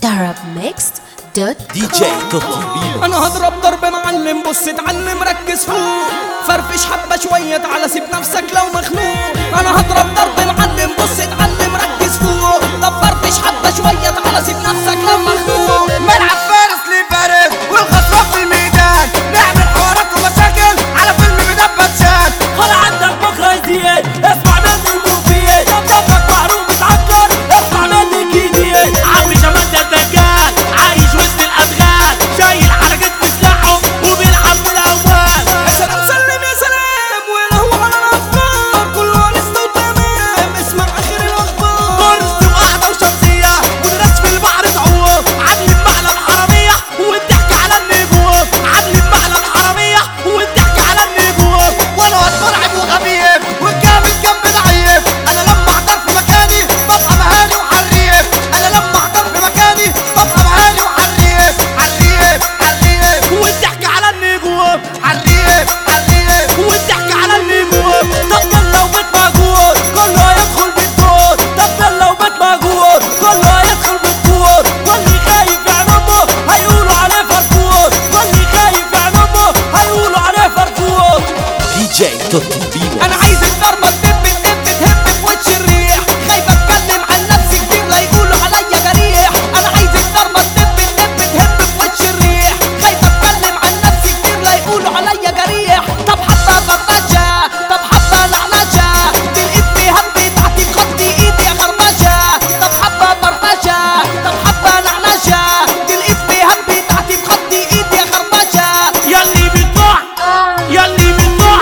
arabmixed.com دي جي توتي ريميكس انا هضرب ضرب معلم بص اتعلم ركز فوق فرفش حبة شوية تعالى سيب نفسك لو مخنوق انا هضرب ضرب معلم بص اتعلم ركز فوق طب فرفش حبة شوية تعالى سيب نفسك لو مخنوق ملعب فارس لفارس والخسران في الميدان نعمل حوارات ومشاكل على فيلم مدبت شان خلع عندك بكره يزيد اسمع مني المفيد دمك محروم متعكر اسمع مني جديد عمي جمال ده الدجال عايش وسط الادغال شايل على كتف سلاحه وبيلعب بالاموال يا سلام سلم يا سلام ولا هو على الافكار كله لسه وتمام اسمع اخر الاخبار برز وقعده وشمسيه والناس في البحر تعوم عاملين معلم حراميه والضحك على النجوم عاملين معلم حراميه والضحك على النجوم وانا واد مرعب وغبيب والجامد كان ضعيف انا لما احضر في مكاني ببقى مهاني وحريف انا لما احضر في مكاني ببقى مهاني وحريف حريف حريف والضحك على النجوم حريف حريف والضحك على النجوم طب لو بيت موجود كله هيدخل بالدور طب لو بيت موجود كله هيدخل بالدور واللي خايف عن امه هيقولوا عليه فرفور واللي خايف عن امه هيقولوا عليه فرفور دي جي توتي ريميكس انا عايز الضربة تدب تدب تهب في وش الريح خايف اتكلم عن نفسي كتير لا يقولوا عليا جريح انا عايز الضربة تدب تدب تهب في وش الريح خايف اتكلم عن نفسي كتير لا يقولوا عليا جريح طب حبة فرفشة طب حبة لعلشة تلقيت في همي تحتي بخطي ايدي خربشة طب حبة فرفشة طب حبة لعلشة تلقيت في همي تحتي بخطي ايدي خربشة ياللي بتوع ياللي بتوع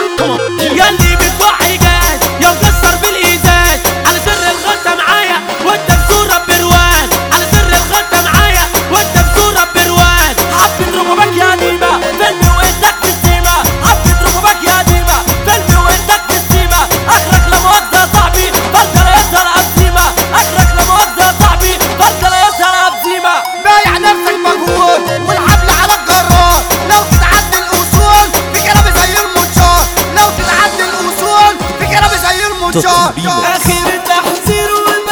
ياللي بتوع عجال يا مكسر بالازاز على سر الغلطه معايا وانت بصوره بروان على سر الغلطه معايا وانت بصوره بروان حبة ركوبك يا ديما فيلم وانتك في السيما حبة ركوبك يا ديما فيلم وانتك في السيما اخرك لا مؤاخذة صاحبي فكر يظهر عزيمة اخرك لا مؤاخذة صاحبي فكر يظهر عزيمة بايع نفسك مجهود والحبل على الجرار لو تتعدي الاصول في كلام زي المنشار لو تتعدي الاصول في كلام زي المنشار توتي ريميكس آخر تحذير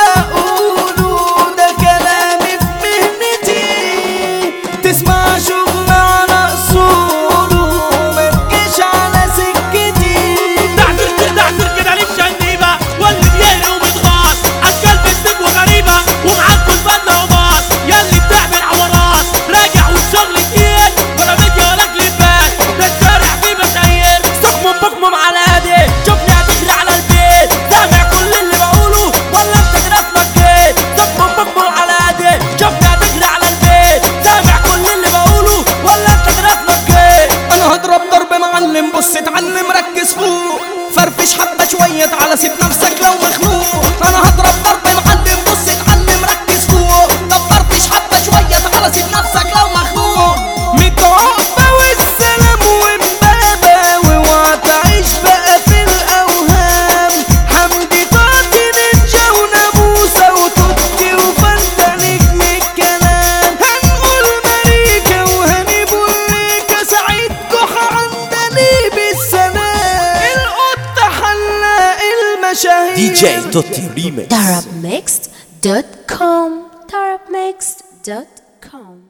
وبقوله ده كلامي في مهنتي تسمع شغل على أصوله ما تجيش على سكتي تعذر كده تعذر كده ليك شنيبة واللي بيهري وبيتغاظ أشكال بنتك وغريبة ومعاكوا الفن وباص ياللي بتعمل حوارات راجع والشغل تقيل ولا ميديا ولا كليبات ده الشارع فيه مشاهير سخم بكمم على هادي شوفني هتجري على البيت سامع كل اللي بقوله ولا انت رسمك جيت سخم بكمم على هادي شوفني هتجري على البيت سامع كل اللي بقوله ولا انت رسمك جيت أنا هضرب ضرب معلم بص اتعلم ركز فوق فرفش حبة شوية تعالى سيب نفسك لو مخنوق أنا هضرب ضرب معلم بص اتعلم ركز فوق طب فرفش حبة شوية تعالى سيب نفسك لو مخنوق متعقبة والسلام ومبابة واوعى تعيش بقى في الأوهام حمدي طاطي نينجا وناموسة وتوتي وفانتا نجم الكلام هنقول ماريكا وهني بوليكا سعيد جحا عندني بالسلام القطة حلاق المشاهير دي جي توتي ريميكس arabmixed.com arabmixed.com